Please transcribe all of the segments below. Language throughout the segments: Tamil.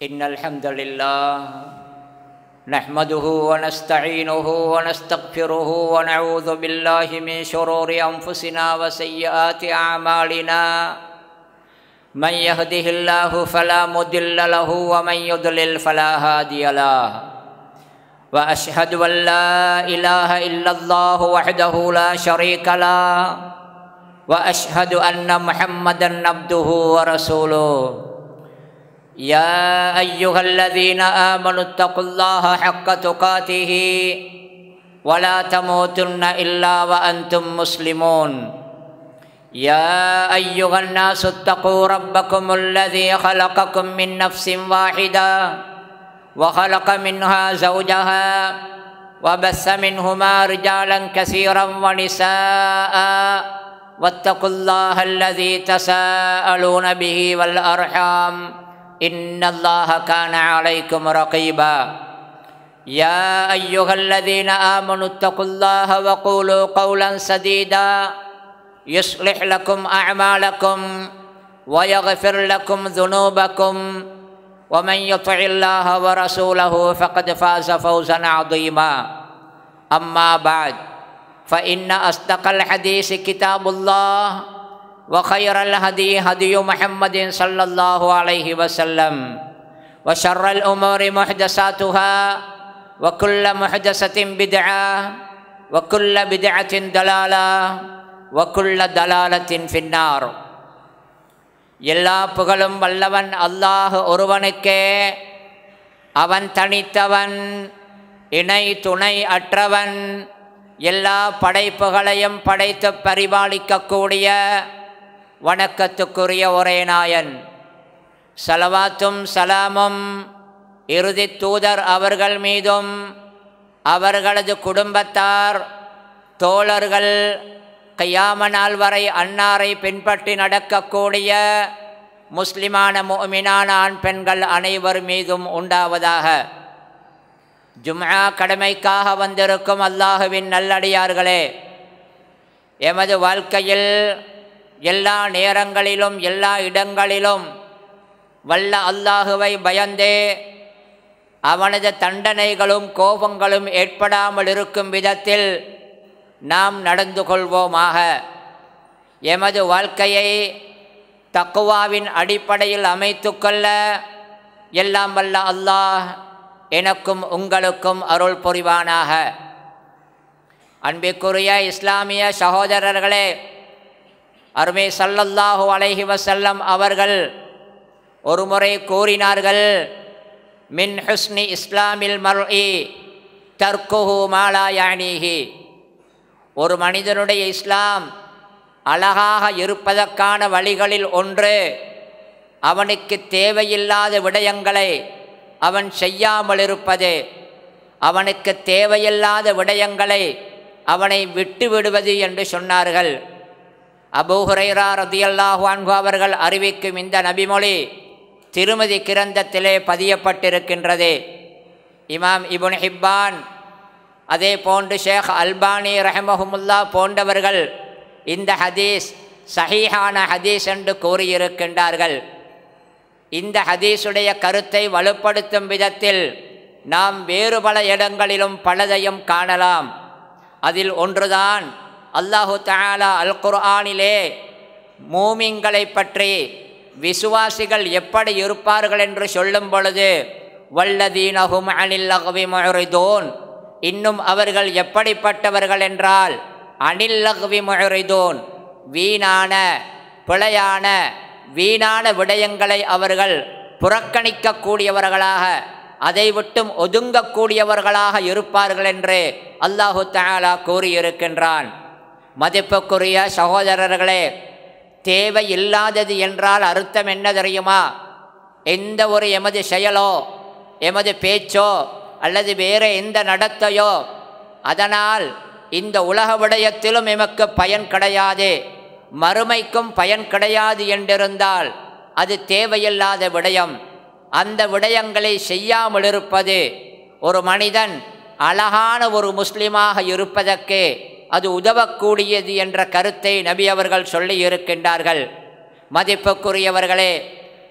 إن الحمد لله نحمده ونستعينه ونستغفره ونعوذ بالله من شرور أنفسنا وسيئات أعمالنا من يهده الله فلا مضل له ومن يضلل فلا هادي له وأشهد أن لا إله إلا الله وحده لا شريك له واشهد ان محمدا عبده ورسوله يا ايها الذين امنوا اتقوا الله حق تقاته ولا تموتن الا وانتم مسلمون يا ايها الناس اتقوا ربكم الذي خلقكم من نفس واحده وخلق منها زوجها وبث منهما رجالا كثيرا ونساء واتقوا الله الذي تساءلون به والارحام ان الله كان عليكم رقيبا يا ايها الذين امنوا اتقوا الله وقولوا قولا سديدا يصلح لكم اعمالكم ويغفر لكم ذنوبكم ومن يطع الله ورسوله فقد فاز فوزا عظيما اما بعد فإن أصدق الحديث كتاب الله وخير الهدي هدي محمد صلى الله عليه وسلم وشر الأمور محدثاتها وكل محدثة بدعة وكل بدعة دلالة وكل دلالة في النار எல்லா புகழும் வல்லவன் அல்லாஹ் ஒருவனுக்கே அவன் தனித்தவன் இணை துணை அற்றவன் எல்லா படைப்புகளையும் படைத்து பரிபாலிக்கக்கூடிய வணக்கத்துக்குரிய ஒரே நாயன் சலவாத்தும் சலாமும் இறுதி தூதர் அவர்கள் மீதும் அவர்களது குடும்பத்தார் தோழர்கள் கையாம நாள் வரை அன்னாரை பின்பற்றி நடக்கக்கூடிய முஸ்லிமான மோமினான ஆண் பெண்கள் அனைவர் மீதும் உண்டாவதாக ஜும்ஆ கடமைக்காக வந்திருக்கும் அல்லாஹுவின் நல்லடியார்களே எமது வாழ்க்கையில் எல்லா நேரங்களிலும் எல்லா இடங்களிலும் வல்ல அல்லாஹுவை பயந்தே அவனது தண்டனைகளும் கோபங்களும் ஏற்படாமல் இருக்கும் விதத்தில் நாம் நடந்து கொள்வோமாக எமது வாழ்க்கையை தக்குவாவின் அடிப்படையில் அமைத்து கொள்ள எல்லாம் வல்ல அல்லாஹ் எனக்கும் உங்களுக்கும் அருள் புரிவானாக அன்பிற்குரிய இஸ்லாமிய சகோதரர்களே அருமை சல்லல்லாஹு அலைஹி வசல்லம் அவர்கள் ஒருமுறை கூறினார்கள் மின் ஹுஸ்னி இஸ்லாமில் மர்இ தர்க்குஹு மாலா யானிஹி ஒரு மனிதனுடைய இஸ்லாம் அழகாக இருப்பதற்கான வழிகளில் ஒன்று அவனுக்கு தேவையில்லாத விடயங்களை அவன் செய்யாமல் இருப்பது அவனுக்கு தேவையில்லாத விடயங்களை அவனை விட்டு விடுவது என்று சொன்னார்கள் அபூஹுரைரா ரதியல்லாஹான்கு அவர்கள் அறிவிக்கும் இந்த நபிமொழி திருமதி கிரந்தத்திலே பதியப்பட்டிருக்கின்றது இமாம் இபுன் ஹிப்பான் அதே போன்று ஷேக் அல்பானி ரஹமஹமுல்லா போன்றவர்கள் இந்த ஹதீஸ் சஹீஹான ஹதீஸ் என்று கூறியிருக்கின்றார்கள் இந்த ஹதீஸுடைய கருத்தை வலுப்படுத்தும் விதத்தில் நாம் வேறு பல இடங்களிலும் பலதையும் காணலாம் அதில் ஒன்றுதான் அல்லாஹு தாலா அல் குர்ஆனிலே மூமிங்களை பற்றி விசுவாசிகள் எப்படி இருப்பார்கள் என்று சொல்லும் பொழுது வல்லதீனஹும் அனில் அகவி முஹரிதோன் இன்னும் அவர்கள் எப்படிப்பட்டவர்கள் என்றால் அனில் அகவி முஹரிதோன் வீணான பிழையான வீணான விடயங்களை அவர்கள் புறக்கணிக்கக்கூடியவர்களாக அதை விட்டும் ஒதுங்கக்கூடியவர்களாக இருப்பார்கள் என்று அல்லாஹு தாலா கூறியிருக்கின்றான் மதிப்புக்குரிய சகோதரர்களே தேவை இல்லாதது என்றால் அர்த்தம் என்ன தெரியுமா எந்த ஒரு எமது செயலோ எமது பேச்சோ அல்லது வேறு எந்த நடத்தையோ அதனால் இந்த உலக விடயத்திலும் எமக்கு பயன் கிடையாது மறுமைக்கும் பயன் கிடையாது என்றிருந்தால் அது தேவையில்லாத விடயம் அந்த விடயங்களை செய்யாமல் இருப்பது ஒரு மனிதன் அழகான ஒரு முஸ்லிமாக இருப்பதற்கு அது உதவக்கூடியது என்ற கருத்தை நபி அவர்கள் சொல்லி இருக்கின்றார்கள் மதிப்புக்குரியவர்களே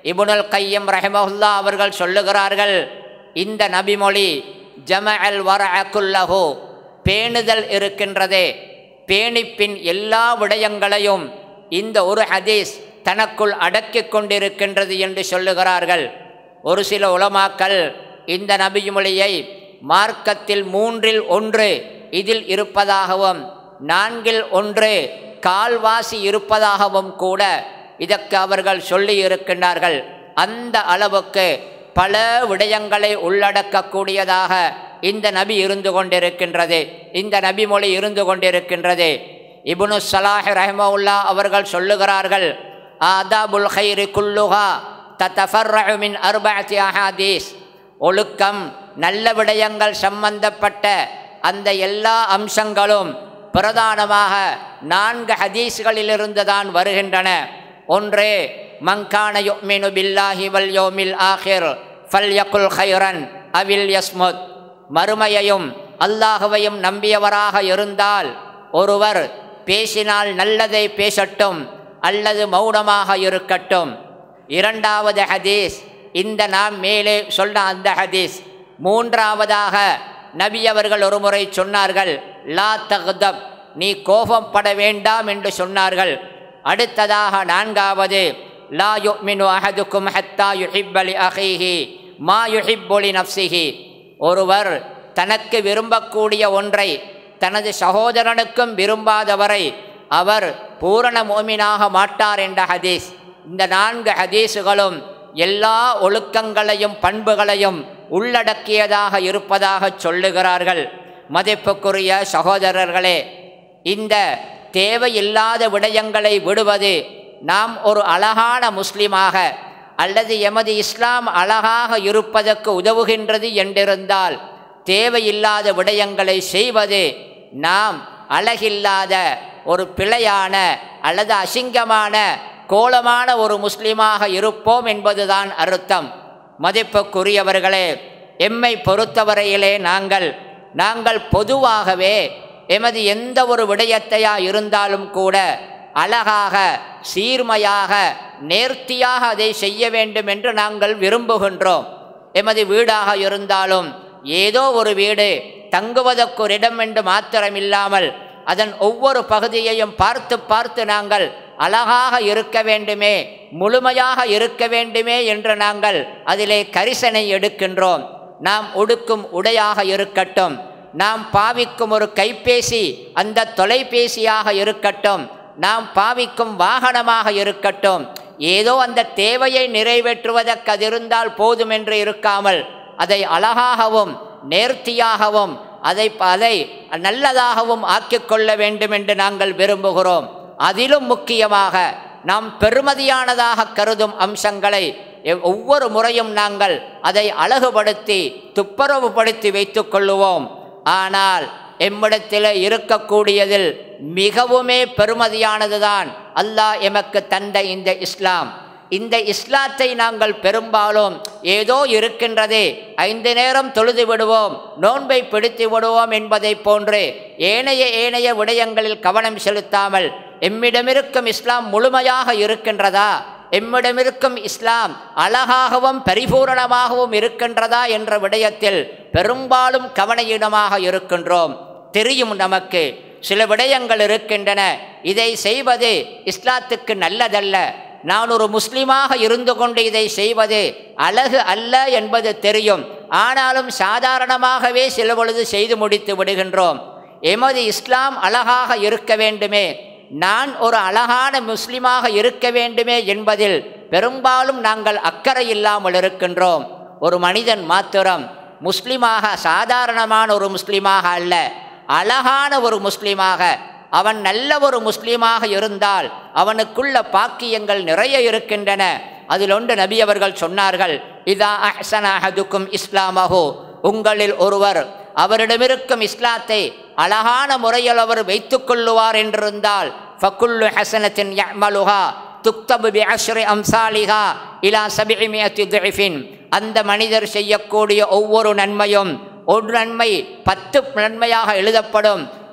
இபுனுல் கையம் ரஹமஹுல்லா அவர்கள் சொல்லுகிறார்கள் இந்த நபிமொழி ஜம அல் வர அக்குல்லஹு பேணுதல் இருக்கின்றதே பேணிப்பின் எல்லா விடயங்களையும் இந்த ஒரு ஹதீஸ் தனக்குள் அடக்கிக் கொண்டிருக்கின்றது என்று சொல்லுகிறார்கள் ஒரு சில உலமாக்கள் இந்த நபிமொழியை மார்க்கத்தில் மூன்றில் ஒன்று இதில் இருப்பதாகவும் நான்கில் ஒன்று கால்வாசி இருப்பதாகவும் கூட இதற்கு அவர்கள் சொல்லி இருக்கின்றார்கள் அந்த அளவுக்கு பல விடயங்களை உள்ளடக்கக்கூடியதாக இந்த நபி இருந்து கொண்டிருக்கின்றது இந்த நபி மொழி இருந்து கொண்டிருக்கின்றது இப்னு சலாஹ் ரஹ்மவுல்லா அவர்கள் சொல்லுகிறார்கள் ஆதாபுல் ஹைரி குல்லுஹா தத்தஃபர்ரஉ மின் அர்பஅத்தி அஹாதீஸ் ஒழுக்கம் நல்ல விடயங்கள் சம்பந்தப்பட்ட அந்த எல்லா அம்சங்களும் பிரதானமாக நான்கு ஹதீஸ்களிலிருந்து தான் வருகின்றன ஒன்று மங்கான யுக்மினு பில்லாஹி வல் யோமில் ஆஹிர் ஃபல் யகுல் ஹைரன் அவில் யஸ்முத் மறுமையையும் அல்லாஹுவையும் நம்பியவராக இருந்தால் ஒருவர் பேசினால் நல்லதை பேசட்டும் அல்லது மௌனமாக இருக்கட்டும் இரண்டாவது ஹதீஸ் இந்த நாம் மேலே சொன்ன அந்த ஹதீஸ் மூன்றாவதாக நபி அவர்கள் ஒரு முறை சொன்னார்கள் லா தக்தப் நீ கோபப்பட வேண்டாம் என்று சொன்னார்கள் அடுத்ததாக நான்காவது லா யுமினு அஹதுக்கும் ஹத்தா யுஹிப்பலி அஹீஹி மா யுஹிப்புலி நப்சிஹி ஒருவர் தனக்கு விரும்பக்கூடிய ஒன்றை தனது சகோதரனுக்கும் விரும்பாதவரை அவர் பூரண மோமினாக மாட்டார் என்ற ஹதீஸ் இந்த நான்கு ஹதீஸுகளும் எல்லா ஒழுக்கங்களையும் பண்புகளையும் உள்ளடக்கியதாக இருப்பதாக சொல்லுகிறார்கள் மதிப்புக்குரிய சகோதரர்களே இந்த தேவையில்லாத விடயங்களை விடுவது நாம் ஒரு அழகான முஸ்லிமாக அல்லது எமது இஸ்லாம் அழகாக இருப்பதற்கு உதவுகின்றது என்றிருந்தால் தேவையில்லாத விடயங்களை செய்வது நாம் அழகில்லாத ஒரு பிழையான அல்லது அசிங்கமான கோலமான ஒரு முஸ்லிமாக இருப்போம் என்பதுதான் அர்த்தம் மதிப்புக்குரியவர்களே எம்மை பொறுத்தவரையிலே நாங்கள் நாங்கள் பொதுவாகவே எமது எந்த ஒரு விடயத்தையா இருந்தாலும் கூட அழகாக சீர்மையாக நேர்த்தியாக அதை செய்ய வேண்டும் என்று நாங்கள் விரும்புகின்றோம் எமது வீடாக இருந்தாலும் ஏதோ ஒரு வீடு தங்குவதற்கு ஒரு இடம் என்று மாத்திரமில்லாமல் அதன் ஒவ்வொரு பகுதியையும் பார்த்து பார்த்து நாங்கள் அழகாக இருக்க வேண்டுமே முழுமையாக இருக்க வேண்டுமே என்று நாங்கள் அதிலே கரிசனை எடுக்கின்றோம் நாம் உடுக்கும் உடையாக இருக்கட்டும் நாம் பாவிக்கும் ஒரு கைபேசி அந்த தொலைபேசியாக இருக்கட்டும் நாம் பாவிக்கும் வாகனமாக இருக்கட்டும் ஏதோ அந்த தேவையை நிறைவேற்றுவதற்கு அது இருந்தால் போதும் என்று இருக்காமல் அதை அழகாகவும் நேர்த்தியாகவும் அதை அதை நல்லதாகவும் ஆக்கிக்கொள்ள வேண்டும் என்று நாங்கள் விரும்புகிறோம் அதிலும் முக்கியமாக நாம் பெருமதியானதாக கருதும் அம்சங்களை எவ்- ஒவ்வொரு முறையும் நாங்கள் அதை அழகுபடுத்தி துப்புரவுபடுத்தி வைத்துக் கொள்ளுவோம் ஆனால் எம்மிடத்தில் இருக்கக்கூடியதில் மிகவுமே பெருமதியானதுதான் அல்லாஹ் எமக்கு தந்த இந்த இஸ்லாம் இந்த இஸ்லாத்தை நாங்கள் பெரும்பாலும் ஏதோ இருக்கின்றதே ஐந்து நேரம் தொழுது விடுவோம் நோன்பை பிடித்து விடுவோம் என்பதைப் போன்று ஏனைய ஏனைய விடயங்களில் கவனம் செலுத்தாமல் எம்மிடமிருக்கும் இஸ்லாம் முழுமையாக இருக்கின்றதா எம்மிடமிருக்கும் இஸ்லாம் அழகாகவும் பரிபூரணமாகவும் இருக்கின்றதா என்ற விடயத்தில் பெரும்பாலும் கவனையிடமாக இருக்கின்றோம் தெரியும் நமக்கு சில விடயங்கள் இருக்கின்றன இதை செய்வது இஸ்லாத்துக்கு நல்லதல்ல நான் ஒரு முஸ்லிமாக இருந்து கொண்டு இதை செய்வது அழகு அல்ல என்பது தெரியும் ஆனாலும் சாதாரணமாகவே சில பொழுது செய்து முடித்து விடுகின்றோம் எமது இஸ்லாம் அழகாக இருக்க வேண்டுமே நான் ஒரு அழகான முஸ்லிமாக இருக்க வேண்டுமே என்பதில் பெரும்பாலும் நாங்கள் அக்கறை இல்லாமல் இருக்கின்றோம் ஒரு மனிதன் மாத்திரம் முஸ்லிமாக சாதாரணமான ஒரு முஸ்லிமாக அல்ல அழகான ஒரு முஸ்லிமாக அவன் நல்ல ஒரு முஸ்லீமாக இருந்தால் அவனுக்குள்ள பாக்கியங்கள் நிறைய இருக்கின்றன அதில் ஒன்று நபி அவர்கள் சொன்னார்கள் இதா அஹ்சன அஹதுக்கும் இஸ்லாமஹு உங்களில் ஒருவர் அவரிடமிருக்கும் இஸ்லாத்தை அழகான முறையில் அவர் வைத்துக் கொள்ளுவார் என்றிருந்தால் ஃபக்குல்லு ஹசனத்தின் யமலுஹா துக்தபு பி அஷ்ரி அம்சாலிஹா இலா சபிமியத்தி துஃபின் அந்த மனிதர் செய்யக்கூடிய ஒவ்வொரு நன்மையும் ஒரு நன்மை பத்து நன்மையாக எழுதப்படும்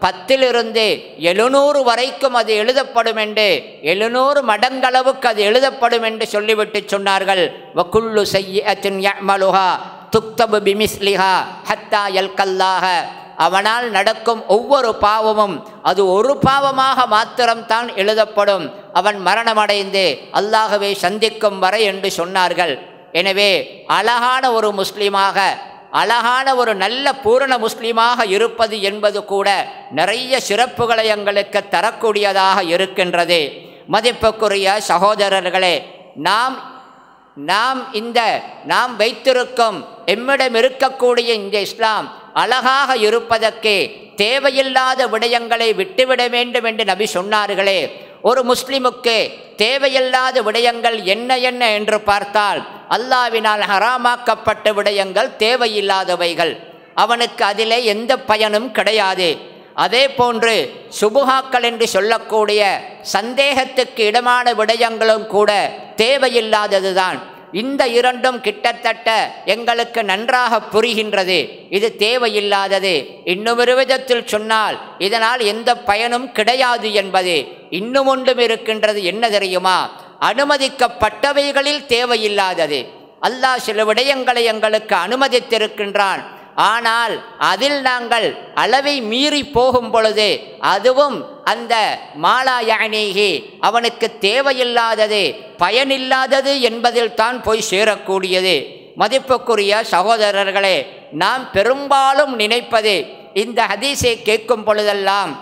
பத்திலிருந்து எழுநூறு வரைக்கும் அது எழுதப்படும் என்று எழுநூறு மடங்களவுக்கு அது எழுதப்படும் என்று சொல்லிவிட்டு சொன்னார்கள் வக்குள்ளு செய்யத்தின் யமலுஹா துக்தபு பிமிஸ்லிஹா ஹத்தா எல்கல்லாக அவனால் நடக்கும் ஒவ்வொரு பாவமும் அது ஒரு பாவமாக மாத்திரம்தான் எழுதப்படும் அவன் மரணமடைந்து அல்லாகவே சந்திக்கும் வரை என்று சொன்னார்கள் எனவே அழகான ஒரு முஸ்லீமாக அழகான ஒரு நல்ல பூரண முஸ்லீமாக இருப்பது என்பது கூட நிறைய சிறப்புகளை எங்களுக்கு தரக்கூடியதாக இருக்கின்றது மதிப்புக்குரிய சகோதரர்களே நாம் நாம் இந்த நாம் வைத்திருக்கும் எம்மிடம் இருக்கக்கூடிய இந்த இஸ்லாம் அழகாக இருப்பதற்கு தேவையில்லாத விடயங்களை விட்டுவிட வேண்டும் என்று நபி சொன்னார்களே ஒரு முஸ்லிமுக்கு தேவையில்லாத விடயங்கள் என்ன என்ன என்று பார்த்தால் அல்லாவினால் ஹராமாக்கப்பட்ட விடயங்கள் தேவையில்லாதவைகள் அவனுக்கு அதிலே எந்த பயனும் கிடையாது அதே போன்று சுபுகாக்கள் என்று சொல்லக்கூடிய சந்தேகத்துக்கு இடமான விடயங்களும் கூட தேவையில்லாததுதான் இந்த இரண்டும் கிட்டத்தட்ட எங்களுக்கு நன்றாக புரிகின்றது இது தேவையில்லாதது இன்னுமொரு விதத்தில் சொன்னால் இதனால் எந்த பயனும் கிடையாது என்பது இன்னும் ஒன்றும் இருக்கின்றது என்ன தெரியுமா அனுமதிக்கப்பட்டவைகளில் தேவையில்லாதது அல்லாஹ் சில விடயங்களை எங்களுக்கு அனுமதித்திருக்கின்றான் ஆனால் அதில் நாங்கள் அளவை மீறி போகும் பொழுது அதுவும் அந்த மாலா யானேகி அவனுக்கு தேவையில்லாதது பயனில்லாதது என்பதில் தான் போய் சேரக்கூடியது மதிப்புக்குரிய சகோதரர்களே நாம் பெரும்பாலும் நினைப்பது இந்த ஹதீஸை கேட்கும் பொழுதெல்லாம்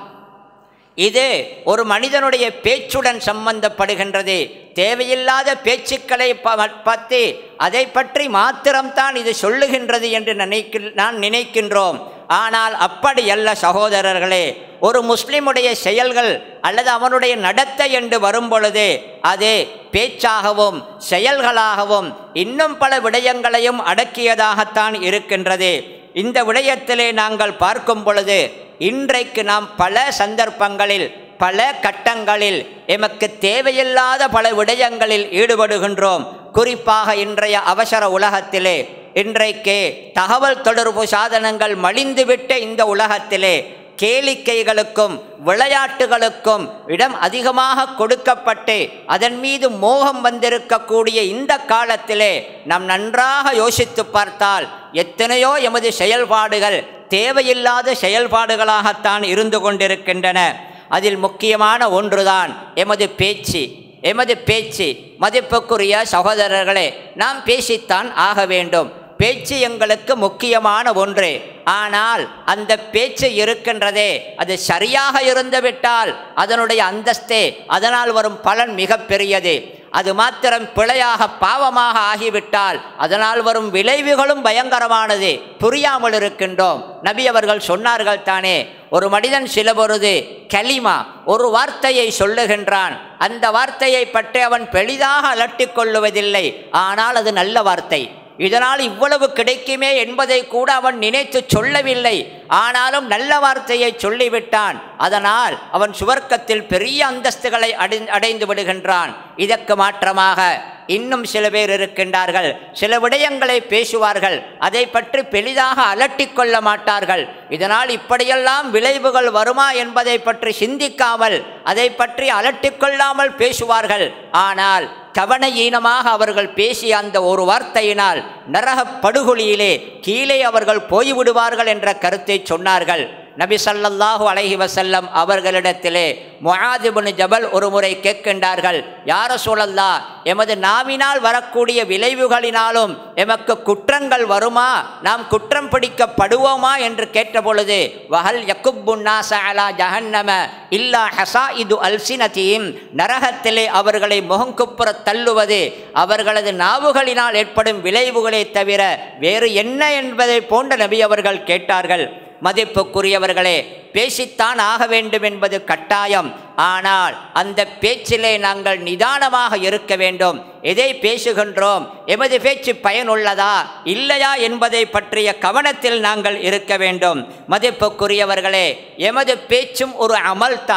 இது ஒரு மனிதனுடைய பேச்சுடன் சம்பந்தப்படுகின்றது தேவையில்லாத பேச்சுக்களை ப- பற்றி அதை பற்றி மாத்திரம்தான் இது சொல்லுகின்றது என்று நினைக்க நான் நினைக்கின்றோம் ஆனால் அப்படி அல்ல சகோதரர்களே ஒரு முஸ்லிமுடைய செயல்கள் அல்லது அவனுடைய நடத்தை என்று வரும்பொழுது அது பேச்சாகவும் செயல்களாகவும் இன்னும் பல விடயங்களையும் அடக்கியதாகத்தான் இருக்கின்றது இந்த விடயத்திலே நாங்கள் பார்க்கும் பொழுது இன்றைக்கு நாம் பல சந்தர்ப்பங்களில் பல கட்டங்களில் எமக்கு தேவையில்லாத பல விடயங்களில் ஈடுபடுகின்றோம் குறிப்பாக இன்றைய அவசர உலகத்திலே இன்றைக்கு தகவல் தொடர்பு சாதனங்கள் மலிந்துவிட்ட இந்த உலகத்திலே கேளிக்கைகளுக்கும் விளையாட்டுகளுக்கும் இடம் அதிகமாக கொடுக்கப்பட்டு அதன் மீது மோகம் வந்திருக்கக்கூடிய இந்த காலத்திலே நாம் நன்றாக யோசித்து பார்த்தால் எத்தனையோ எமது செயல்பாடுகள் தேவையில்லாத செயல்பாடுகளாகத்தான் இருந்து கொண்டிருக்கின்றன அதில் முக்கியமான ஒன்றுதான் எமது பேச்சு எமது பேச்சு மதிப்புக்குரிய சகோதரர்களே நாம் பேசித்தான் ஆக வேண்டும் பேச்சு எங்களுக்கு முக்கியமான ஒன்று ஆனால் அந்த பேச்சு இருக்கின்றதே அது சரியாக இருந்துவிட்டால் அதனுடைய அந்தஸ்தே அதனால் வரும் பலன் மிக பெரியது அது மாத்திரம் பிழையாக பாவமாக ஆகிவிட்டால் அதனால் வரும் விளைவுகளும் பயங்கரமானது புரியாமல் இருக்கின்றோம் நபி அவர்கள் சொன்னார்கள் தானே ஒரு மனிதன் சில பொழுது கலிமா ஒரு வார்த்தையை சொல்லுகின்றான் அந்த வார்த்தையை பற்றி அவன் பெரிதாக அலட்டிக் கொள்ளுவதில்லை ஆனால் அது நல்ல வார்த்தை இதனால் இவ்வளவு கிடைக்குமே என்பதை கூட அவன் நினைத்து சொல்லவில்லை ஆனாலும் நல்ல வார்த்தையை சொல்லிவிட்டான் அதனால் அவன் சுவர்க்கத்தில் பெரிய அந்தஸ்துகளை அடை அடைந்து விடுகின்றான் இதற்கு மாற்றமாக இன்னும் சில பேர் இருக்கின்றார்கள் சில விடயங்களை பேசுவார்கள் அதை பற்றி பெரிதாக அலட்டிக் கொள்ள மாட்டார்கள் இதனால் இப்படியெல்லாம் விளைவுகள் வருமா என்பதை பற்றி சிந்திக்காமல் அதை பற்றி அலட்டிக் கொள்ளாமல் பேசுவார்கள் ஆனால் கவன ஈனமாக அவர்கள் பேசிய அந்த ஒரு வார்த்தையினால் நரகப் படுகொலியிலே கீழே அவர்கள் போய்விடுவார்கள் என்ற கருத்தை சொன்னார்கள் நபி ஸல்லல்லாஹு அலைஹி வஸல்லம் அவர்களிடத்திலே முஆதிபுன் ஜபல் ஒரு முறை கேட்கின்றார்கள் யார சூழல்லா எமது நாவினால் வரக்கூடிய விளைவுகளினாலும் எமக்கு குற்றங்கள் வருமா நாம் குற்றம் பிடிக்கப்படுவோமா என்று கேட்டபொழுது வஹல் யக்குப்புன்னாச அலா ஜஹன்னம இல்லா ஹசா இது அல்சினதீம் நரகத்திலே அவர்களை முகங்குப்புற தள்ளுவது அவர்களது நாவுகளினால் ஏற்படும் விளைவுகளே தவிர வேறு என்ன என்பதை போன்ற நபி அவர்கள் கேட்டார்கள் மதிப்புக்குரியவர்களே பேசித்தான் ஆக வேண்டும் என்பது கட்டாயம் ஆனால் அந்த பேச்சிலே நாங்கள் நிதானமாக இருக்க வேண்டும் எதை பேசுகின்றோம் எமது பேச்சு பயனுள்ளதா இல்லையா என்பதை பற்றிய கவனத்தில் நாங்கள் இருக்க வேண்டும் மதிப்புக்குரியவர்களே எமது பேச்சும் ஒரு அமல்தான்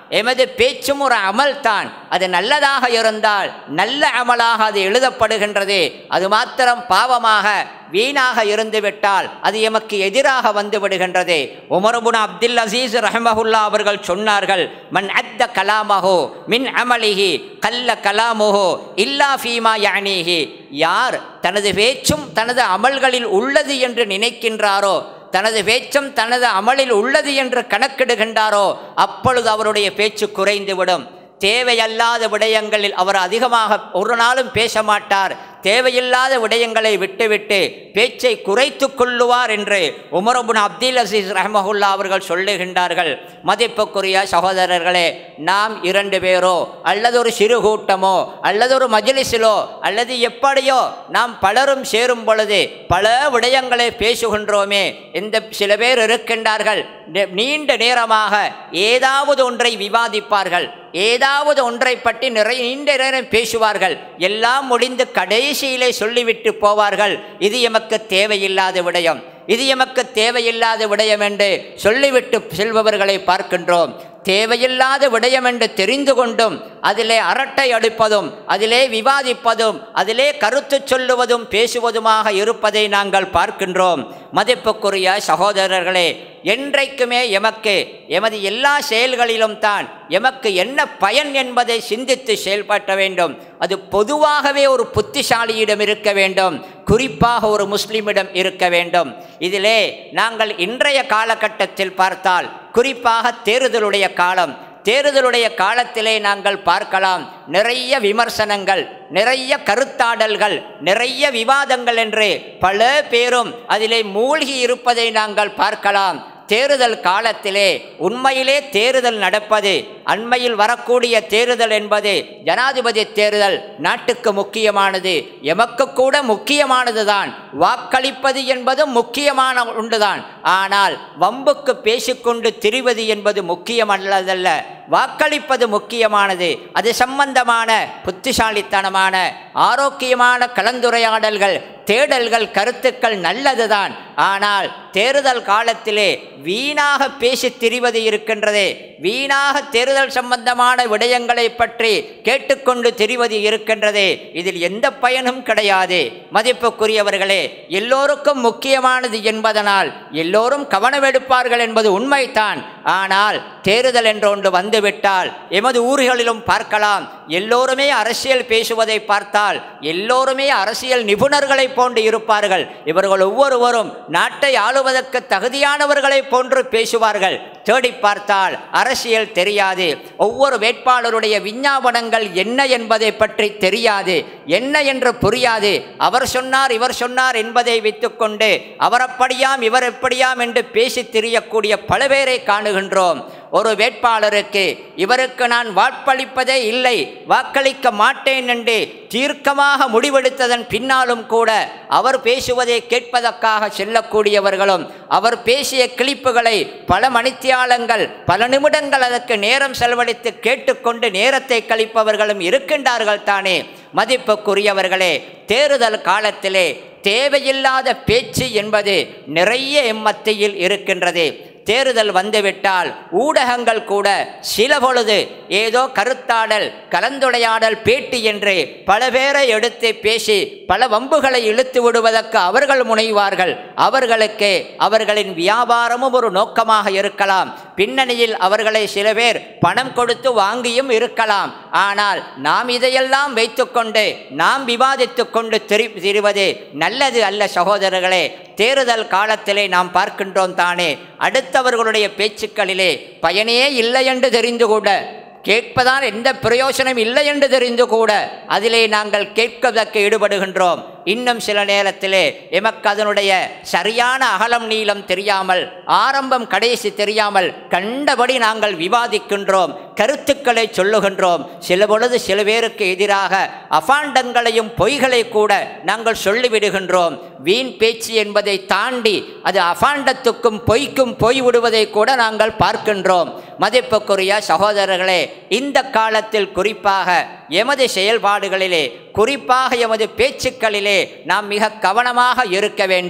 எமது பேச்சும் ஒரு அமல் தான் அது நல்லதாக இருந்தால் நல்ல அமலாக அது எழுதப்படுகின்றது அது மாத்திரம் பாவமாக வீணாக இருந்துவிட்டால் அது எமக்கு எதிராக வந்து விடுகின்றது உமரபுன் அப்துல் அசீஸ் ரஹமஹுல்லா அவர்கள் சொன்னார்கள் மன் அத்த கலாமஹோ மின் அமலிஹி கல்ல கலாமுஹோ இல்லா ஃபீமா யானீஹி யார் தனது பேச்சும் தனது அமல்களில் உள்ளது என்று நினைக்கின்றாரோ தனது பேச்சும் தனது அமலில் உள்ளது என்று கணக்கிடுகின்றாரோ அப்பொழுது அவருடைய பேச்சு குறைந்துவிடும் தேவையல்லாத விடயங்களில் அவர் அதிகமாக ஒரு நாளும் பேச மாட்டார் தேவையில்லாத விடயங்களை விட்டுவிட்டு பேச்சை குறைத்து கொள்ளுவார் என்று உமரபுன் அப்துல் அசீஸ் ரஹமஹுல்லா அவர்கள் சொல்லுகின்றார்கள் மதிப்புக்குரிய சகோதரர்களே நாம் இரண்டு பேரோ அல்லது ஒரு சிறு கூட்டமோ அல்லது ஒரு மஜ்லிஸிலோ அல்லது எப்படியோ நாம் பலரும் சேரும் பொழுது பல விடயங்களை பேசுகின்றோமே இந்த சில பேர் இருக்கின்றார்கள் நெ- நீண்ட நேரமாக ஏதாவது ஒன்றை விவாதிப்பார்கள் ஏதாவது ஒன்றை பற்றி நிறைய நீண்ட நேரம் பேசுவார்கள் எல்லாம் முடிந்து கடைசியிலே சொல்லிவிட்டு போவார்கள் இது எமக்கு தேவையில்லாத விடயம் இது எமக்கு தேவையில்லாத விடயம் என்று சொல்லிவிட்டு செல்பவர்களை பார்க்கின்றோம் தேவையில்லாத விடயம் என்று தெரிந்து கொண்டும் அதிலே அரட்டை அடிப்பதும் அதிலே விவாதிப்பதும் அதிலே கருத்து சொல்லுவதும் பேசுவதுமாக இருப்பதை நாங்கள் பார்க்கின்றோம் மதிப்புக்குரிய சகோதரர்களே என்றைக்குமே எமக்கு எமது எல்லா செயல்களிலும் தான் எமக்கு என்ன பயன் என்பதை சிந்தித்து செயல்பட வேண்டும் அது பொதுவாகவே ஒரு புத்திசாலியிடம் இருக்க வேண்டும் குறிப்பாக ஒரு முஸ்லிமிடம் இருக்க வேண்டும் இதிலே நாங்கள் இன்றைய காலகட்டத்தில் பார்த்தால் குறிப்பாக தேர்தலுடைய காலம் தேர்தலுடைய காலத்திலே நாங்கள் பார்க்கலாம் நிறைய விமர்சனங்கள் நிறைய கருத்தாடல்கள் நிறைய விவாதங்கள் என்று பல பேரும் அதிலே மூழ்கி இருப்பதை நாங்கள் பார்க்கலாம் தேர்தல் காலத்திலே உண்மையிலே தேர்தல் நடப்பது அண்மையில் வரக்கூடிய தேர்தல் என்பது ஜனாதிபதி தேர்தல் நாட்டுக்கு முக்கியமானது எமக்கு கூட முக்கியமானது தான் வாக்களிப்பது என்பதும் முக்கியமான ஒன்றுதான் ஆனால் வம்புக்கு பேசிக்கொண்டு திரிவது என்பது முக்கியமல்லதல்ல வாக்களிப்பது முக்கியமானது அது சம்பந்தமான புத்திசாலித்தனமான ஆரோக்கியமான கலந்துரையாடல்கள் தேடல்கள் கருத்துக்கள் நல்லதுதான் ஆனால் தேர்தல் காலத்திலே வீணாக பேசி திரிவது இருக்கின்றதே வீணாக தேர்தல் சம்பந்தமான விடயங்களை பற்றி கேட்டுக்கொண்டு திரிவது இருக்கின்றதே இதில் எந்த பயனும் கிடையாது மதிப்புக்குரியவர்களே எல்லோருக்கும் முக்கியமானது என்பதனால் எல்லோரும் கவனமெடுப்பார்கள் என்பது உண்மைதான் ஆனால் தேர்தல் என்ற ஒன்று வந்துவிட்டால் எமது ஊர்களிலும் பார்க்கலாம் எல்லோருமே அரசியல் பேசுவதை பார்த்தால் எல்லோருமே அரசியல் நிபுணர்களைப் போன்று இருப்பார்கள் இவர்கள் ஒவ்வொருவரும் நாட்டை ஆளுவதற்கு தகுதியானவர்களைப் போன்று பேசுவார்கள் தேடி பார்த்தால் அரசியல் தெரியாது ஒவ்வொரு வேட்பாளருடைய விஞ்ஞாபனங்கள் என்ன என்பதை பற்றி தெரியாது என்ன என்று புரியாது அவர் சொன்னார் இவர் சொன்னார் என்பதை வைத்துக்கொண்டு அவர் அப்படியாம் இவர் எப்படியாம் என்று பேசி திரியக்கூடிய பல பேரை காணுகின்றோம் ஒரு வேட்பாளருக்கு இவருக்கு நான் வாக்களிப்பதே இல்லை வாக்களிக்க மாட்டேன் என்று தீர்க்கமாக முடிவெடுத்ததன் பின்னாலும் கூட அவர் பேசுவதை கேட்பதற்காக செல்லக்கூடியவர்களும் அவர் பேசிய கிளிப்புகளை பல மணித்தியாலங்கள் பல நிமிடங்கள் அதற்கு நேரம் செலவழித்து கேட்டுக்கொண்டு நேரத்தை கழிப்பவர்களும் இருக்கின்றார்கள் தானே மதிப்புக்குரியவர்களே தேர்தல் காலத்திலே தேவையில்லாத பேச்சு என்பது நிறைய எம்மத்தியில் இருக்கின்றது தேர்தல் வந்துவிட்டால் ஊடகங்கள் கூட சில பொழுது ஏதோ கருத்தாடல் கலந்துரையாடல் பேட்டி என்று பல பேரை எடுத்து பேசி பல வம்புகளை இழுத்து விடுவதற்கு அவர்கள் முனைவார்கள் அவர்களுக்கு அவர்களின் வியாபாரமும் ஒரு நோக்கமாக இருக்கலாம் பின்னணியில் அவர்களை சில பேர் பணம் கொடுத்து வாங்கியும் இருக்கலாம் ஆனால் நாம் இதையெல்லாம் வைத்துக்கொண்டு நாம் விவாதித்து கொண்டு திரி திரிவது நல்லது அல்ல சகோதரர்களே தேர்தல் காலத்திலே நாம் பார்க்கின்றோம் தானே அடுத்தவர்களுடைய பேச்சுக்களிலே பயனே இல்லை என்று தெரிந்து கூட கேட்பதால் எந்த பிரயோசனம் இல்லை என்று தெரிந்து கூட அதிலே நாங்கள் கேட்பதற்கு ஈடுபடுகின்றோம் இன்னும் சில நேரத்திலே எமக்கு அதனுடைய சரியான அகலம் நீளம் தெரியாமல் ஆரம்பம் கடைசி தெரியாமல் கண்டபடி நாங்கள் விவாதிக்கின்றோம் கருத்துக்களை சொல்லுகின்றோம் சில பொழுது சில பேருக்கு எதிராக அபாண்டங்களையும் பொய்களை கூட நாங்கள் சொல்லிவிடுகின்றோம் வீண் பேச்சு என்பதை தாண்டி அது அபாண்டத்துக்கும் பொய்க்கும் போய் விடுவதை கூட நாங்கள் பார்க்கின்றோம் மதிப்புக்குரிய சகோதரர்களே இந்த காலத்தில் குறிப்பாக எமது செயல்பாடுகளிலே குறிப்பாக எமது பேச்சுக்களிலே நாம் மிக கவனமாக இருக்க வேண்டும்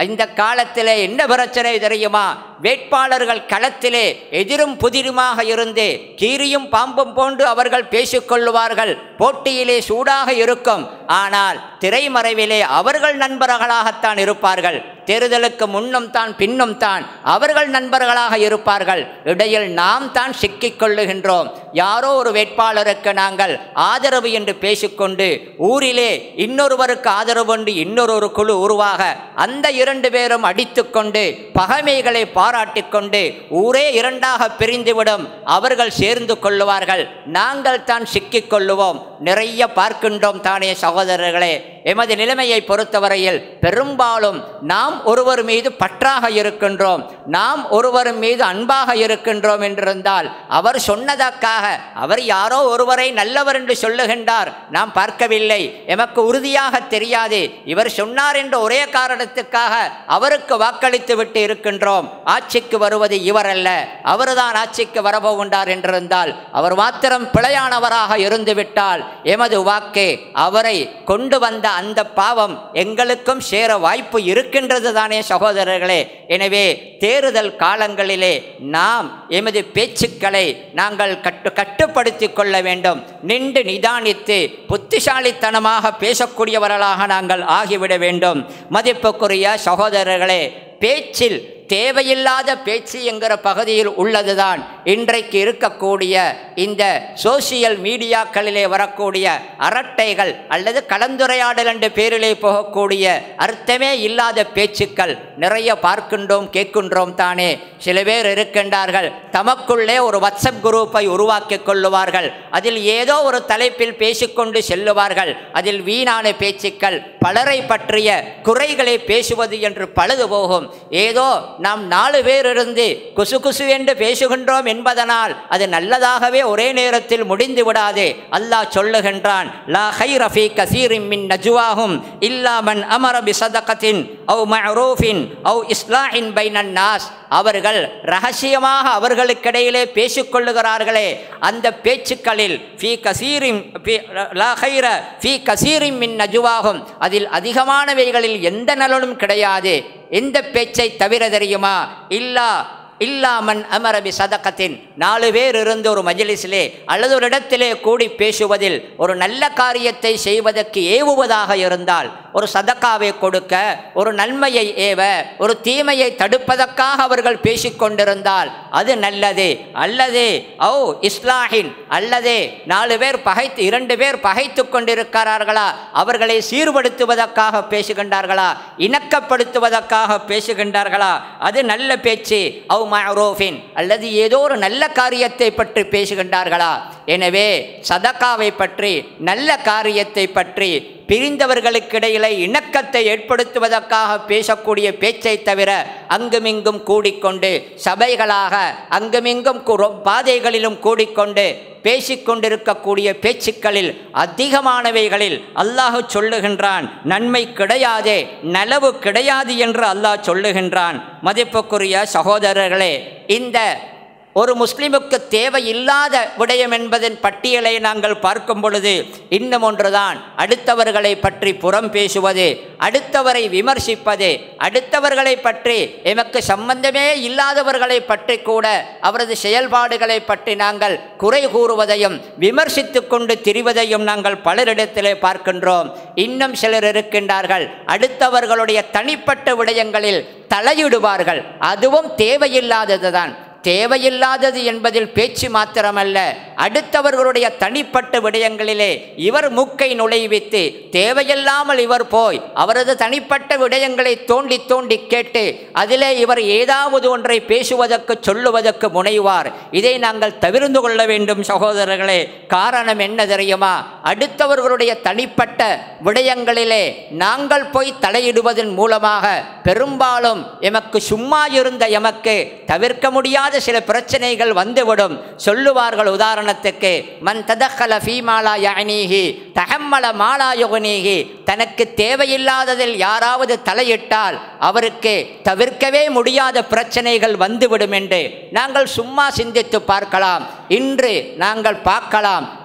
இந்த காலத்திலே என்ன பிரச்சனை தெரியுமா வேட்பாளர்கள் களத்திலே எதிரும் புதிருமாக இருந்து கீரியும் பாம்பும் போன்று அவர்கள் பேசிக்கொள்ளுவார்கள் போட்டியிலே சூடாக இருக்கும் ஆனால் திரைமறைவிலே அவர்கள் நண்பர்களாகத்தான் இருப்பார்கள் தேர்தலுக்கு முன்னும் தான் பின்னும் தான் அவர்கள் நண்பர்களாக இருப்பார்கள் இடையில் நாம் தான் சிக்கிக் கொள்ளுகின்றோம் யாரோ ஒரு வேட்பாளருக்கு நாங்கள் ஆதரவு என்று பேசிக்கொண்டு ஊரிலே இன்னொருவருக்கு ஆதரவு என்று இன்னொரு ஒரு குழு உருவாக அந்த இரண்டு பேரும் அடித்துக்கொண்டு பகைமைகளை பாராட்டிக் கொண்டு ஊரே இரண்டாக பிரிந்துவிடும் அவர்கள் சேர்ந்து கொள்ளுவார்கள் நாங்கள் தான் சிக்கிக் கொள்ளுவோம் நிறைய பார்க்கின்றோம் தானே சகோதரர்களே எமது நிலைமையை பொறுத்தவரையில் பெரும்பாலும் நாம் ஒருவர் மீது பற்றாக இருக்கின்றோம் நாம் ஒருவர் மீது அன்பாக இருக்கின்றோம் என்றிருந்தால் அவர் சொன்னதற்காக அவர் யாரோ ஒருவரை நல்லவர் என்று சொல்லுகின்றார் நாம் பார்க்கவில்லை எமக்கு உறுதியாக தெரியாது இவர் சொன்னார் என்ற ஒரே காரணத்துக்காக அவருக்கு வாக்களித்து விட்டு இருக்கின்றோம் ஆட்சிக்கு வருவது இவர் அல்ல அவர்தான் ஆட்சிக்கு வரப்போகின்றார் என்றிருந்தால் அவர் மாத்திரம் பிழையானவராக இருந்துவிட்டால் எமது வாக்கு அவரை கொண்டு வந்த அந்த பாவம் எங்களுக்கும் சேர வாய்ப்பு இருக்கின்றது தானே சகோதரர்களே எனவே தேர்தல் காலங்களிலே நாம் எமது பேச்சுக்களை நாங்கள் கட்டு கட்டுப்படுத்தி கொள்ள வேண்டும் நின்று நிதானித்து புத்திசாலித்தனமாக பேசக்கூடியவர்களாக நாங்கள் ஆகிவிட வேண்டும் மதிப்புக்குரிய சகோதரர்களே பேச்சில் தேவையில்லாத பேச்சு என்கிற பகுதியில் உள்ளதுதான் இன்றைக்கு இருக்கக்கூடிய இந்த சோசியல் மீடியாக்களிலே வரக்கூடிய அரட்டைகள் அல்லது கலந்துரையாடல் என்ற பேரிலே போகக்கூடிய அர்த்தமே இல்லாத பேச்சுக்கள் நிறைய பார்க்கின்றோம் கேட்கின்றோம் தானே சில பேர் இருக்கின்றார்கள் தமக்குள்ளே ஒரு வாட்ஸ்அப் குரூப்பை உருவாக்கி கொள்ளுவார்கள் அதில் ஏதோ ஒரு தலைப்பில் பேசிக்கொண்டு செல்லுவார்கள் அதில் வீணான பேச்சுக்கள் பலரை பற்றிய குறைகளை பேசுவது என்று பழுது போகும் ஏதோ நாம் நாலு பேர் இருந்து குசு குசு என்று பேசுகின்றோம் என்பதனால் அது நல்லதாகவே ஒரே நேரத்தில் முடிந்து விடாது அல்லாஹ் சொல்லுகின்றான் லா ஹைர ஃபீ கசீரின் மின் நஜுவாஹும் இல்லா மன் அமர பி சதகத்தின் அவு மஅரூஃபின் அவு இஸ்லாஹின் பைனன் நாஸ் அவர்கள் ரகசியமாக அவர்களுக்கிடையிலே பேசிக்கொள்ளுகிறார்களே அந்த பேச்சுக்களில் ஃபீ கசீரின் ஃபீ- லா ஹைர ஃபீ கசீரின் மின் நஜுவாகும் அதில் அதிகமானவைகளில் எந்த நலனும் கிடையாது எந்த பேச்சை தவிர தெரியுமா இல்லா இல்லாமன் அமரபி சதகத்தின் நாலு பேர் இருந்து ஒரு மஜ்லிஸிலே அல்லது ஒரு இடத்திலே கூடி பேசுவதில் ஒரு நல்ல காரியத்தை செய்வதற்கு ஏவுவதாக இருந்தால் ஒரு சதக்காவை கொடுக்க ஒரு நன்மையை ஏவ ஒரு தீமையை தடுப்பதற்காக அவர்கள் பேசிக்கொண்டிருந்தால் அது நல்லது அல்லது ஓ இஸ்லாஹின் அல்லது நாலு பேர் பகைத்து இரண்டு பேர் பகைத்து கொண்டிருக்கிறார்களா அவர்களை சீர்படுத்துவதற்காக பேசுகின்றார்களா இணக்கப்படுத்துவதற்காக பேசுகின்றார்களா அது நல்ல பேச்சு அவு மஅரூஃபின் அல்லது ஏதோ ஒரு நல்ல காரியத்தை பற்றி பேசுகின்றார்களா எனவே சதக்காவை பற்றி நல்ல காரியத்தை பற்றி பிரிந்தவர்களுக்கிடையிலே இணக்கத்தை ஏற்படுத்துவதற்காக பேசக்கூடிய பேச்சை தவிர அங்குமிங்கும் கூடிக்கொண்டு சபைகளாக அங்குமிங்கும் கு- பாதைகளிலும் கூடிக்கொண்டு பேசிக்கொண்டிருக்கக்கூடிய பேச்சுக்களில் அதிகமானவைகளில் அல்லாஹ் சொல்லுகின்றான் நன்மை கிடையாதே நலவு கிடையாது என்று அல்லாஹ் சொல்லுகின்றான் மதிப்புக்குரிய சகோதரர்களே இந்த ஒரு முஸ்லிமுக்கு தேவையில்லாத விடயம் என்பதன் பட்டியலை நாங்கள் பார்க்கும் பொழுது இன்னும் ஒன்றுதான் அடுத்தவர்களை பற்றி புறம் பேசுவது அடுத்தவரை விமர்சிப்பது அடுத்தவர்களை பற்றி எமக்கு சம்பந்தமே இல்லாதவர்களை பற்றி கூட அவரது செயல்பாடுகளை பற்றி நாங்கள் குறை கூறுவதையும் விமர்சித்து கொண்டு திரிவதையும் நாங்கள் பலரிடத்திலே பார்க்கின்றோம் இன்னும் சிலர் இருக்கின்றார்கள் அடுத்தவர்களுடைய தனிப்பட்ட விடயங்களில் தலையிடுவார்கள் அதுவும் தேவையில்லாததுதான் தேவையில்லாதது என்பதில் பேச்சு மாத்திரமல்ல அடுத்தவர்களுடைய தனிப்பட்ட விடயங்களிலே இவர் மூக்கை நுழைவித்து தேவையில்லாமல் இவர் போய் அவரது தனிப்பட்ட விடயங்களை தோண்டி தோண்டி கேட்டு அதிலே இவர் ஏதாவது ஒன்றை பேசுவதற்கு சொல்லுவதற்கு முனைவார் இதை நாங்கள் தவிர்ந்து கொள்ள வேண்டும் சகோதரர்களே காரணம் என்ன தெரியுமா அடுத்தவர்களுடைய தனிப்பட்ட விடயங்களிலே நாங்கள் போய் தலையிடுவதன் மூலமாக பெரும்பாலும் எமக்கு சும்மா இருந்த எமக்கு தவிர்க்க முடியாத சில பிரச்சனைகள் வந்துவிடும் சொல்லுவார்கள் உதாரணத்துக்கு மன் ததக்கல ஃபீமாலா யானீஹி தகம்மல மாலா யுகனீஹி தனக்கு தேவையில்லாததில் யாராவது தலையிட்டால் அவருக்கு தவிர்க்கவே முடியாத பிரச்சனைகள் வந்துவிடும் என்று நாங்கள் சும்மா சிந்தித்து பார்க்கலாம் இன்று நாங்கள் பார்க்கலாம்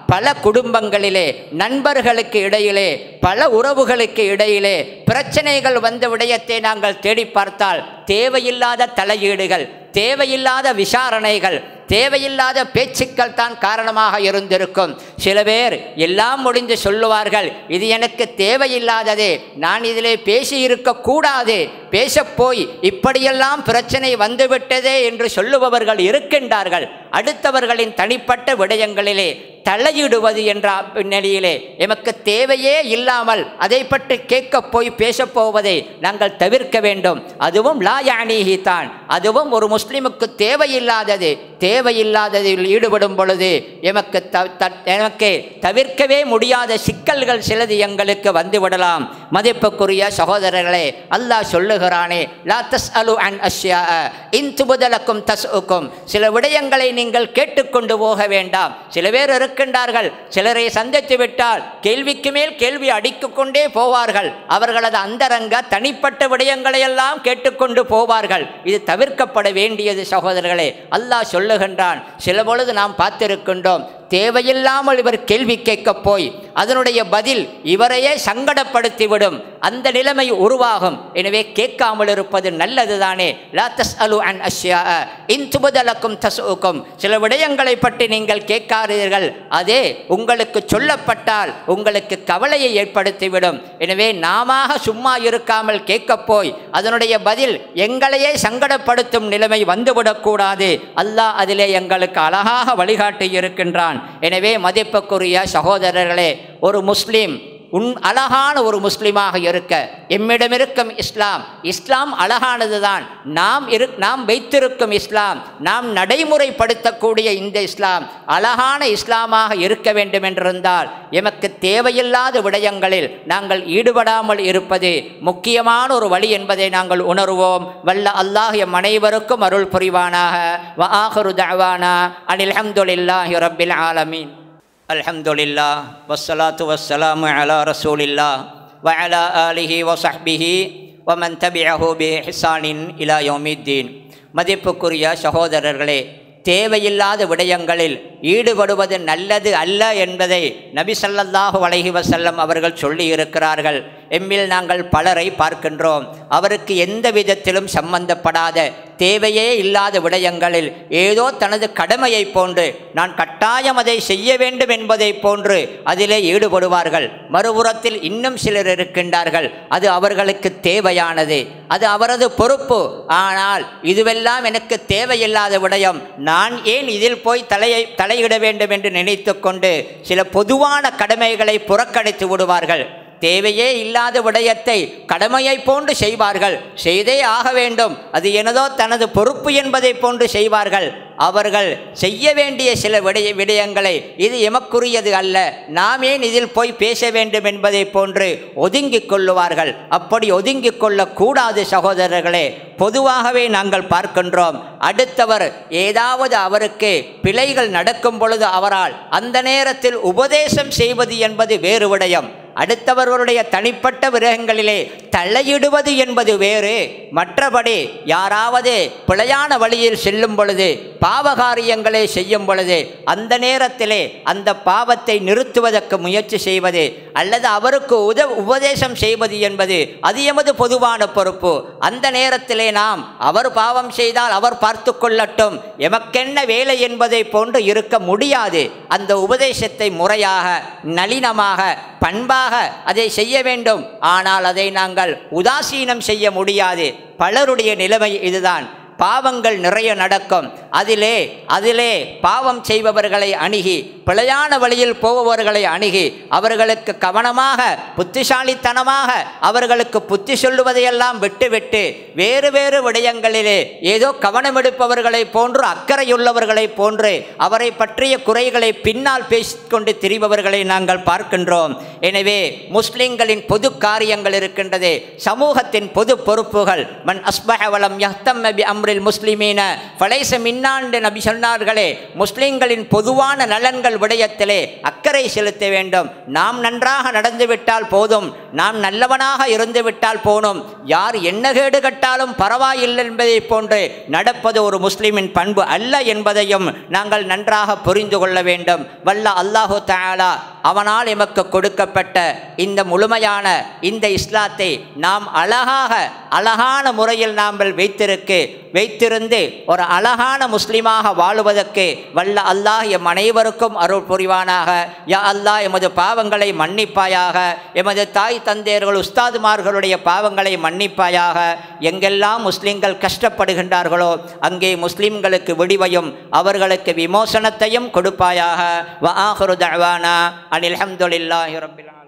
பல குடும்பங்களிலே நண்பர்களுக்கு இடையிலே பல உறவுகளுக்கு இடையிலே பிரச்சனைகள் வந்த விடயத்தை நாங்கள் தேடி பார்த்தால் தேவையில்லாத தலையீடுகள் தேவையில்லாத விசாரணைகள் தேவையில்லாத பேச்சுக்கள் தான் காரணமாக இருந்திருக்கும் சில பேர் எல்லாம் முடிந்து சொல்லுவார்கள் இது எனக்கு தேவையில்லாததே நான் இதிலே பேசியிருக்க கூடாது பேசப்போய் இப்படியெல்லாம் பிரச்சனை வந்துவிட்டதே என்று சொல்லுபவர்கள் இருக்கின்றார்கள் அடுத்தவர்களின் தனிப்பட்ட விடயங்களிலே தலையிடுவது என்ற பின்னணியிலே எமக்கு தேவையே இல்லாமல் அதை பற்றி கேட்கப் போய் பேசப் போவதை நாங்கள் தவிர்க்க வேண்டும் அதுவும் லாயானீகி தான் அதுவும் ஒரு முஸ்லிமுக்கு தேவையில்லாதது தேவையில்லாததில் ஈடுபடும் பொழுது எமக்கு த த- எமக்கு தவிர்க்கவே முடியாத சிக்கல்கள் சிலது எங்களுக்கு வந்துவிடலாம் மதிப்புக்குரிய சகோதரர்களே அல்லாஹ் சொல்லுகிறானே லா தஸ் அலு அன் அஷ்யா இன் துபுதலக்கும் தஸ்உக்கும் சில விடயங்களை நீங்கள் கேட்டுக்கொண்டு போக வேண்டாம் சில பேர் இருக்கின்றார்கள் சிலரை சந்தித்து விட்டால் கேள்விக்கு மேல் கேள்வி அடித்துக் கொண்டே போவார்கள் அவர்களது அந்தரங்க தனிப்பட்ட விடயங்களை எல்லாம் கேட்டுக்கொண்டு போவார்கள் இது தவிர்க்கப்பட வேண்டியது சகோதரர்களே அல்லாஹ் சொல்லுகின்றான் சில பொழுது நாம் பார்த்திருக்கின்றோம் தேவையில்லாமல் இவர் கேள்வி கேட்கப் போய் அதனுடைய பதில் இவரையே சங்கடப்படுத்திவிடும் அந்த நிலைமை உருவாகும் எனவே கேட்காமல் இருப்பது நல்லதுதானே லா தஸ் அலு அன் அஷ்யா இன் துபுதலக்கும் தஸ்உக்கும் சில விடயங்களை பற்றி நீங்கள் கேட்காதீர்கள் அதே உங்களுக்கு சொல்லப்பட்டால் உங்களுக்கு கவலையை ஏற்படுத்திவிடும் எனவே நாம சும்மா இருக்காமல் கேட்கப் போய் அதனுடைய பதில் எங்களையே சங்கடப்படுத்தும் நிலைமை வந்துவிடக்கூடாது அல்லாஹ் அதிலே எங்களுக்கு அழகாக வழிகாட்டி இருக்கின்றான் எனவே மதிப்புக்குரிய சகோதரர்களே ஒரு முஸ்லீம் உன் அழகான ஒரு முஸ்லீமாக இருக்க எம்மிடம் இருக்கும் இஸ்லாம் இஸ்லாம் அழகானதுதான் நாம் இரு நாம் வைத்திருக்கும் இஸ்லாம் நாம் நடைமுறைப்படுத்தக்கூடிய இந்த இஸ்லாம் அழகான இஸ்லாமாக இருக்க வேண்டும் என்றிருந்தால் எமக்கு தேவையில்லாத விடயங்களில் நாங்கள் ஈடுபடாமல் இருப்பது முக்கியமான ஒரு வழி என்பதை நாங்கள் உணர்வோம் வல்ல அல்லாஹ் எம் அனைவருக்கும் அருள் புரிவானாக வ ஆஹரு தஅவானா அனில் ஹம்துலில்லாஹி ரப்பில் ஆலமீன் அல்ஹம்துலில்லாஹ் வஸ்ஸலாத்து வஸ்ஸலாமு அலா ரசூலில்லாஹ் வஅலா ஆலிஹி வஸஹ்பிஹி வமன் தபிஅஹு பிஹ்சானின் இலா யௌமித்தீன் மதிப்புக்குரிய சகோதரர்களே தேவையில்லாத விடயங்களில் ஈடுபடுவது நல்லது அல்ல என்பதை நபி ஸல்லல்லாஹு அலைஹி வஸல்லம் அவர்கள் சொல்லி இருக்கிறார்கள் எம்மில் நாங்கள் பலரை பார்க்கின்றோம் அவருக்கு எந்த விதத்திலும் சம்பந்தப்படாத தேவையே இல்லாத விடயங்களில் ஏதோ தனது கடமையை போன்று நான் கட்டாயம் அதை செய்ய வேண்டும் என்பதை போன்று அதிலே ஈடுபடுவார்கள் மறுபுறத்தில் இன்னும் சிலர் இருக்கின்றார்கள் அது அவர்களுக்கு தேவையானது அது அவரது பொறுப்பு ஆனால் இதுவெல்லாம் எனக்கு தேவையில்லாத விடயம் நான் ஏன் இதில் போய் தலையை தலையிட வேண்டும் என்று நினைத்து கொண்டு சில பொதுவான கடமைகளை புறக்கணித்து விடுவார்கள் தேவையே இல்லாத விடயத்தை கடமையைப் போன்று செய்வார்கள் செய்தே ஆக வேண்டும் அது எனதோ தனது பொறுப்பு என்பதை போன்று செய்வார்கள் அவர்கள் செய்ய வேண்டிய சில விடய விடயங்களை இது எமக்குரியது அல்ல நாம் ஏன் இதில் போய் பேச வேண்டும் என்பதை போன்று ஒதுங்கிக் கொள்ளுவார்கள் அப்படி ஒதுங்கிக் கொள்ளக்கூடாது சகோதரர்களே பொதுவாகவே நாங்கள் பார்க்கின்றோம் அடுத்தவர் ஏதாவது அவருக்கு பிழைகள் நடக்கும் பொழுது அவரால் அந்த நேரத்தில் உபதேசம் செய்வது என்பது வேறு விடயம் அடுத்தவர்களுடைய தனிப்பட்ட விரகங்களிலே தலையிடுவது என்பது வேறு மற்றபடி யாராவது பிழையான வழியில் செல்லும் பொழுது பாவகாரியங்களை செய்யும் பொழுது அந்த நேரத்திலே அந்த பாவத்தை நிறுத்துவதற்கு முயற்சி செய்வது அல்லது அவருக்கு உத உபதேசம் செய்வது என்பது அது எமது பொதுவான பொறுப்பு அந்த நேரத்திலே நாம் அவர் பாவம் செய்தால் அவர் பார்த்து கொள்ளட்டும் எமக்கென்ன வேலை என்பதை போன்று இருக்க முடியாது அந்த உபதேசத்தை முறையாக நளினமாக பண்பாக அதை செய்ய வேண்டும் ஆனால் அதை நாங்கள் உதாசீனம் செய்ய முடியாது பலருடைய நிலைமை இதுதான் பாவங்கள் நிறைய நடக்கும் அதிலே அதிலே பாவம் செய்பவர்களை அணுகி பிழையான வழியில் போபவர்களை அணுகி அவர்களுக்கு கவனமாக புத்திசாலித்தனமாக அவர்களுக்கு புத்தி சொல்லுவதையெல்லாம் விட்டுவிட்டு வேறு வேறு விடயங்களிலே ஏதோ கவனம் எடுப்பவர்களைப் போன்று அக்கறையுள்ளவர்களைப் போன்று அவரை பற்றிய குறைகளை பின்னால் பேசிக்கொண்டு திரிபவர்களை நாங்கள் பார்க்கின்றோம் எனவே முஸ்லிம்களின் பொது காரியங்கள் இருக்கின்றது சமூகத்தின் பொது பொறுப்புகள் மன் அஸ்பஹவலம் யஹ்தம் பி அம்ரி அம்ரில் முஸ்லிமீன பலைச மின்னாண்டு நபி சொன்னார்களே முஸ்லிம்களின் பொதுவான நலன்கள் விடயத்திலே அக்கறை செலுத்த வேண்டும் நாம் நன்றாக நடந்துவிட்டால் போதும் நாம் நல்லவனாக இருந்து விட்டால் போனும் யார் என்ன கேடு கட்டாலும் பரவாயில்லை என்பதை போன்று நடப்பது ஒரு முஸ்லிமின் பண்பு அல்ல என்பதையும் நாங்கள் நன்றாக புரிந்து கொள்ள வேண்டும் வல்ல அல்லாஹு தஆலா அவனால் எமக்கு கொடுக்கப்பட்ட இந்த முழுமையான இந்த இஸ்லாத்தை நாம் அழகாக அழகான முறையில் நாம் வைத்திருக்கு வைத்திருந்து ஒரு அழகான முஸ்லிமாக வாழுவதற்கு வல்ல அல்லாஹ் எம் அனைவருக்கும் அருள் புரிவானாக யா அல்லாஹ் எமது பாவங்களை மன்னிப்பாயாக எமது தாய் தந்தையர்கள் உஸ்தாதுமார்களுடைய பாவங்களை மன்னிப்பாயாக எங்கெல்லாம் முஸ்லிம்கள் கஷ்டப்படுகின்றார்களோ அங்கே முஸ்லிம்களுக்கு விடிவையும் அவர்களுக்கு விமோசனத்தையும் கொடுப்பாயாக வ ஆஹிரு தஅவானா அனில் ஹம்துலில்லாஹி ரப்பில் ஆலமீன்